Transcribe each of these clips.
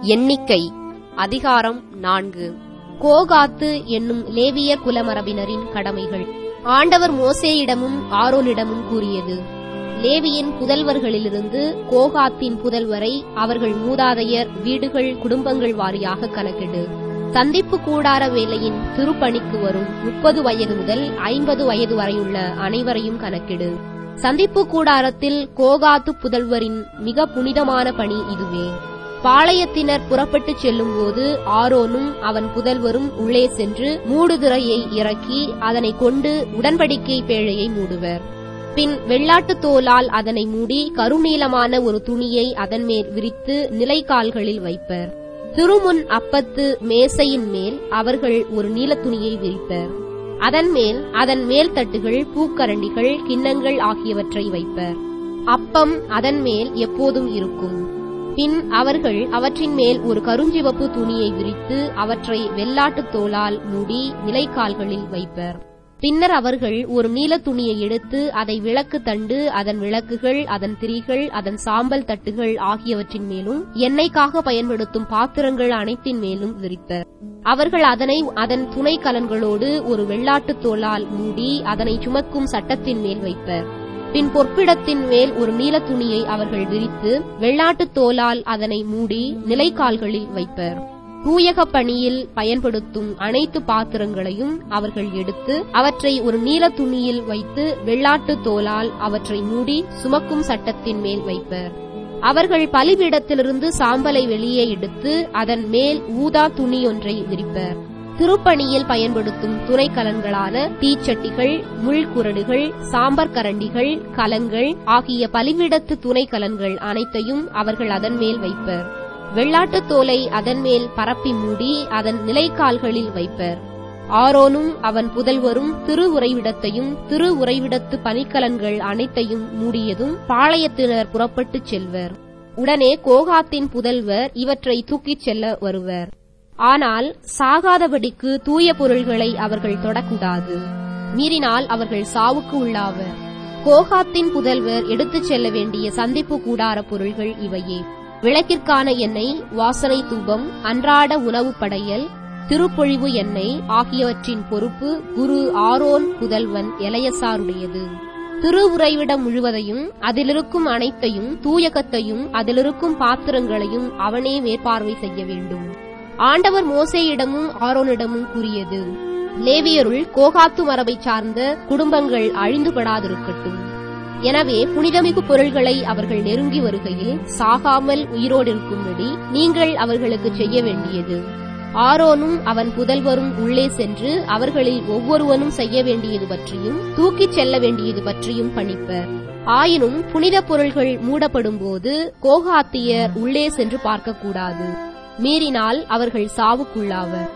எண்ணிக்கை அதிகாரம் நான்கு கோகாத்து என்னும் லேவியர் குலமரபினரின் கடமைகள் ஆண்டவர் மோசேயிடமும் ஆரோனிடமும் கூறியது லேவியின் புதல்வர்களிலிருந்து கோகாத்தின் புதல்வரை அவர்கள் மூதாதையர் வீடுகள் குடும்பங்கள் வாரியாக கணக்கிடு சந்திப்பு கூடார வேலையின் திருப்பணிக்கு வரும் முப்பது வயது முதல் ஐம்பது வயது வரையுள்ள அனைவரையும் கணக்கிடு சந்திப்பு கூடாரத்தில் கோகாத்து புதல்வரின் மிக புனிதமான பணி இதுவே பாளையத்தினர் புறப்பட்டுச் செல்லும்போது ஆரோனும் அவன் புதல்வரும் உள்ளே சென்று மூடுதிரையை இறக்கி அதனை கொண்டு உடன்படிக்கை பேழையை மூடுவர் பின் வெள்ளாட்டுத் தோலால் அதனை மூடி கருநீலமான ஒரு துணியை அதன் மேல் விரித்து நிலைக்கால்களில் வைப்பர் திருமுன் அப்பத்து மேசையின் மேல் அவர்கள் ஒரு நீலத் துணியை விரிப்பர் அதன் மேல் அதன் மேல் தட்டுகள் பூக்கரண்டிகள் கிண்ணங்கள் ஆகியவற்றை வைப்பர் அப்பம் அதன் மேல் எப்போதும் இருக்கும் பின் அவர்கள் அவற்றின் மேல் ஒரு கருஞ்சிவப்பு துணியை விரித்து அவற்றை வெள்ளாட்டுத் தோலால் மூடி நிலைக்கால்களில் வைப்பர் பின்னர் அவர்கள் ஒரு நீலத் துணியை எடுத்து அதை விளக்கு தண்டு அதன் விளக்குகள் அதன் திரிகள் அதன் சாம்பல் தட்டுகள் ஆகியவற்றின் மேலும் எண்ணெய்க்காக பயன்படுத்தும் பாத்திரங்கள் அனைத்தின் மேலும் விரிப்பர் அவர்கள் அதனை அதன் துணை கலன்களோடு ஒரு வெள்ளாட்டுத் தோலால் மூடி அதனை சுமக்கும் சட்டத்தின் மேல் வைப்பர் பின் பொற்பிடத்தின் மேல் ஒரு நீலத் துணியை அவர்கள் விரித்து வெள்ளாட்டுத் தோலால் அதனை மூடி நிலைக்கால்களில் வைப்பர் தூயக பணியில் பயன்படுத்தும் அனைத்து பாத்திரங்களையும் அவர்கள் எடுத்து அவற்றை ஒரு நீல துணியில் வைத்து வெள்ளாட்டு தோலால் அவற்றை மூடி சுமக்கும் சட்டத்தின் மேல் வைப்பர் அவர்கள் பலிபீடத்திலிருந்து சாம்பலை வெளியே எடுத்து அதன் மேல் ஊதா துணியொன்றை விரிப்பர் திருப்பணியில் பயன்படுத்தும் துணை கலன்களான தீச்சட்டிகள் முள்குரடுகள் சாம்பர் கரண்டிகள் கலங்கள் ஆகிய பலிவிடத்து துணை கலன்கள் அனைத்தையும் அவர்கள் அதன் மேல் வைப்பர் வெள்ளாட்டுத் தோலை அதன் மேல் பரப்பி மூடி அதன் நிலைக்கால்களில் வைப்பர் ஆரோனும் அவன் புதல்வரும் திரு உறைவிடத்தையும் திரு உறைவிடத்து பனிக்கலன்கள் அனைத்தையும் மூடியதும் பாளையத்தினர் புறப்பட்டுச் செல்வர் உடனே கோகாத்தின் புதல்வர் இவற்றை தூக்கிச் செல்ல வருவர் ஆனால் சாகாதபடிக்கு தூய பொருள்களை அவர்கள் தொடக்கூடாது மீறினால் அவர்கள் சாவுக்கு உள்ளாவர் கோகாத்தின் புதல்வர் எடுத்துச் செல்ல வேண்டிய சந்திப்பு கூடார பொருள்கள் இவையே விளக்கிற்கான எண்ணெய் வாசனை தூபம் அன்றாட உணவு படையல் திருப்பொழிவு எண்ணெய் ஆகியவற்றின் பொறுப்பு குரு ஆரோன் புதல்வன் எலையசாருடையது திரு உறைவிடம் முழுவதையும் அதிலிருக்கும் அனைத்தையும் தூயகத்தையும் அதிலிருக்கும் பாத்திரங்களையும் அவனே மேற்பார்வை செய்ய வேண்டும் ஆண்டவர் மோசேயிடமும் ஆரோனிடமும் கூறியது லேவியருள் கோகாத்து மரபைச் சார்ந்த குடும்பங்கள் அழிந்துபடாதிருக்கட்டும் எனவே புனிதமிகு பொருள்களை அவர்கள் நெருங்கி வருகையில் சாகாமல் உயிரோடு இருக்கும்படி நீங்கள் அவர்களுக்கு செய்ய வேண்டியது ஆரோனும் அவன் புதல்வரும் உள்ளே சென்று அவர்களில் ஒவ்வொருவனும் செய்ய வேண்டியது பற்றியும் தூக்கிச் செல்ல வேண்டியது பற்றியும் பணிப்பர் ஆயினும் புனித பொருள்கள் மூடப்படும்போது கோகாத்தியர் உள்ளே சென்று பார்க்கக்கூடாது மீறினால் அவர்கள் சாவுக்குள்ளாவர்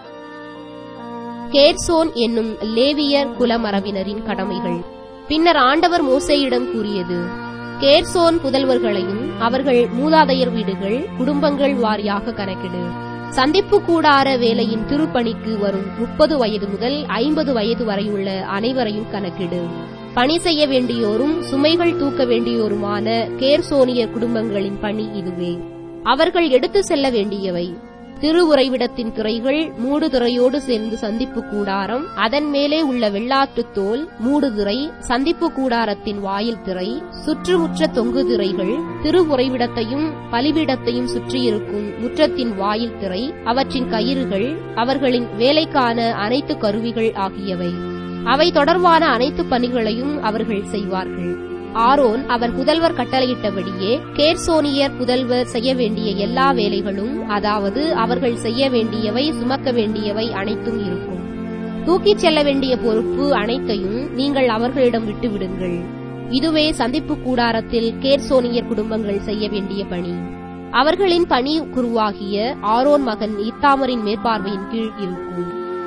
கேர்சோன் என்னும் லேவியர் குலமரபினரின் கடமைகள் பின்னர் ஆண்டவர் மோசேயிடம் கூறியது கேர்சோன் புதல்வர்களையும் அவர்கள் மூதாதையர் வீடுகள் குடும்பங்கள் வாரியாக கணக்கிடு சந்திப்பு கூடார வேலையின் திருப்பணிக்கு வரும் முப்பது வயது முதல் ஐம்பது வயது வரையுள்ள அனைவரையும் கணக்கிடு பணி செய்ய வேண்டியோரும் சுமைகள் தூக்க வேண்டியோருமான கேர்சோனியர் குடும்பங்களின் பணி இதுவே அவர்கள் எடுத்து செல்ல வேண்டியவை திரு உறைவிடத்தின் திரைகள் மூடுதிரையோடு சேர்ந்து சந்திப்பு கூடாரம் அதன் மேலே உள்ள வெள்ளாட்டுத் தோல் மூடுதிரை சந்திப்பு கூடாரத்தின் வாயில் திரை சுற்றுமுற்ற தொங்கு திரைகள் திரு உறைவிடத்தையும் பலிபீடத்தையும் சுற்றியிருக்கும் முற்றத்தின் வாயில் திரை அவற்றின் கயிறுகள் அவர்களின் வேலைக்கான அனைத்து கருவிகள் ஆகியவை அவை தொடர்பான அனைத்து பணிகளையும் அவர்கள் செய்வார்கள் ஆரோன் அவன் புதல்வர் கட்டளையிட்டபடியே கேர்சோனியர் புதல்வர் செய்ய வேண்டிய எல்லா வேலைகளும் அதாவது அவர்கள் செய்ய வேண்டியவை சுமக்க வேண்டியவை அனைத்தும் இருக்கும் தூக்கிச் செல்ல வேண்டிய பொறுப்பு அனைத்தையும் நீங்கள் அவர்களிடம் விட்டுவிடுங்கள் இதுவே சந்திப்பு கூடாரத்தில் கேர்சோனியர் குடும்பங்கள் செய்ய வேண்டிய பணி அவர்களின் பணி குருவாகிய ஆரோன் மகன் இத்தாமரின் மேற்பார்வையின் கீழ் இருக்கும்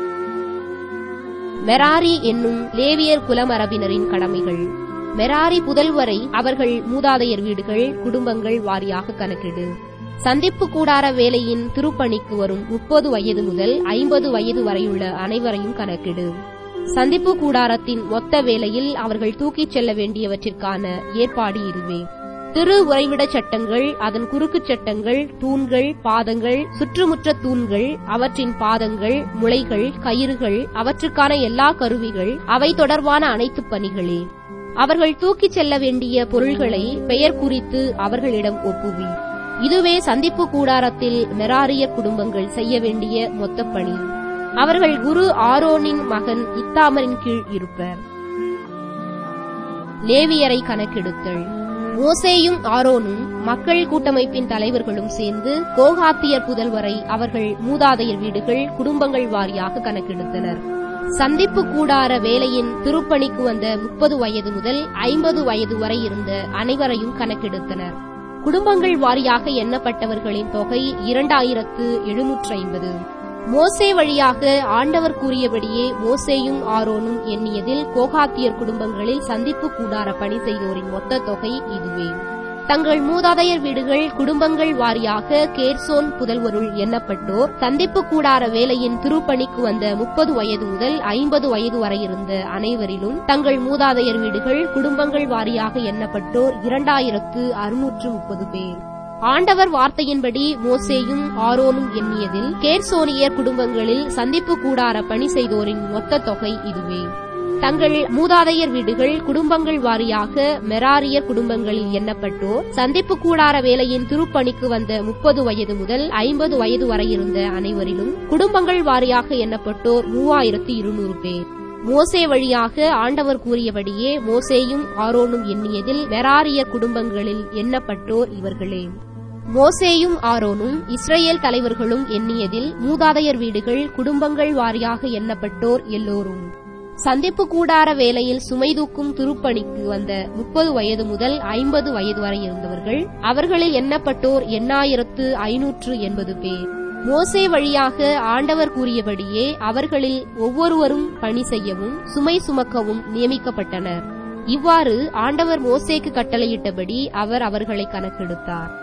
மெராரி என்னும் லேவியர் குலமரபினரின் கடமைகள் மெராரி புதல்வரை அவர்கள் மூதாதையர் வீடுகள் குடும்பங்கள் வாரியாக கணக்கிடு சந்திப்பு கூடார வேலையின் திருப்பணிக்கு வரும் முப்பது வயது முதல் ஐம்பது வயது வரையுள்ள அனைவரையும் கணக்கிடு சந்திப்பு கூடாரத்தின் மொத்த வேலையில் அவர்கள் தூக்கிச் செல்ல வேண்டியவற்றிற்கான ஏற்பாடு இதுவே திரு உறைவிடச் சட்டங்கள் அதன் குறுக்குச் சட்டங்கள் தூண்கள் பாதங்கள் சுற்றுமுற்ற தூண்கள் அவற்றின் பாதங்கள் முளைகள் கயிறுகள் அவற்றுக்கான எல்லா கருவிகள் அவை தொடர்பான அனைத்து பணிகளே அவர்கள் தூக்கிச் செல்ல வேண்டிய பொருள்களை பெயர் குறித்து அவர்களிடம் ஒப்புவி இதுவே சந்திப்பு கூடாரத்தில் மெராரிய குடும்பங்கள் செய்ய வேண்டிய மொத்த பணி அவர்கள் குரு ஆரோனின் மகன் இத்தாமரின் கீழ் இருப்பர் லேவியரை கணக்கெடுத்தல் மோசேயும் ஆரோனும் மக்கள் கூட்டமைப்பின் தலைவர்களும் சேர்ந்து கோகாத்தியர் புதல்வரை அவர்கள் மூதாதையர் வீடுகள் குடும்பங்கள் வாரியாக கணக்கெடுத்தனர் சந்திப்பு கூடார வேலையின் திருப்பணிக்கு வந்த முப்பது வயது முதல் ஐம்பது வயது வரை இருந்த அனைவரையும் கணக்கெடுத்தனர் குடும்பங்கள் வாரியாக எண்ணப்பட்டவர்களின் தொகை இரண்டாயிரத்து எழுநூற்று ஐம்பது மோசே வழியாக ஆண்டவர் கூறியபடியே மோசேயும் ஆரோனும் எண்ணியதில் கோகாத்தியர் குடும்பங்களில் சந்திப்பு கூடார பணி செய்தோரின் மொத்த தொகை இதுவே தங்கள் மூதாதையர் வீடுகள் குடும்பங்கள் வாரியாக கேர்சோன் புதல்வருள் எண்ணப்பட்டோர் சந்திப்பு கூடார வேலையின் திருப்பணிக்கு வந்த முப்பது வயது முதல் ஐம்பது வயது வரை இருந்த அனைவரிலும் தங்கள் மூதாதையர் வீடுகள் குடும்பங்கள் வாரியாக எண்ணப்பட்டோர் இரண்டாயிரத்து அறுநூற்று முப்பது பேர் ஆண்டவர் வார்த்தையின்படி மோசேயும் ஆரோனும் எண்ணியதில் கேர்சோனியர் குடும்பங்களில் சந்திப்பு கூடார பணி செய்தோரின் மொத்த தொகை இதுவே தங்கள் மூதாதையர் வீடுகள் குடும்பங்கள் வாரியாக மெராரியர் குடும்பங்களில் எண்ணப்பட்டோர் சந்திப்பு கூடார வேலையின் திருப்பணிக்கு வந்த முப்பது வயது முதல் ஐம்பது வயது வரை இருந்த அனைவரிலும் குடும்பங்கள் வாரியாக எண்ணப்பட்டோர் மூவாயிரத்து இருநூறு பேர் மோசே வழியாக ஆண்டவர் கூறியபடியே மோசேயும் ஆரோனும் எண்ணியதில் மெராரியர் குடும்பங்களில் எண்ணப்பட்டோர் இவர்களே மோசேயும் ஆரோனும் இஸ்ரேல் தலைவர்களும் எண்ணியதில் மூதாதையர் வீடுகள் குடும்பங்கள் வாரியாக எண்ணப்பட்டோர் எல்லோரும் சந்திப்பு கூடார வேலையில் சுமை தூக்கும் திருப்பணிக்கு வந்த முப்பது வயது முதல் ஐம்பது வயது வரை இருந்தவர்கள் அவர்களில் எண்ணப்பட்டோர் எண்ணாயிரத்து ஐநூற்று எண்பது பேர் மோசே வழியாக ஆண்டவர் கூறியபடியே அவர்களில் ஒவ்வொருவரும் பணி செய்யவும் சுமை சுமக்கவும் நியமிக்கப்பட்டனர் இவ்வாறு ஆண்டவர் மோசேக்கு கட்டளையிட்டபடி அவர் அவர்களை கணக்கெடுத்தார்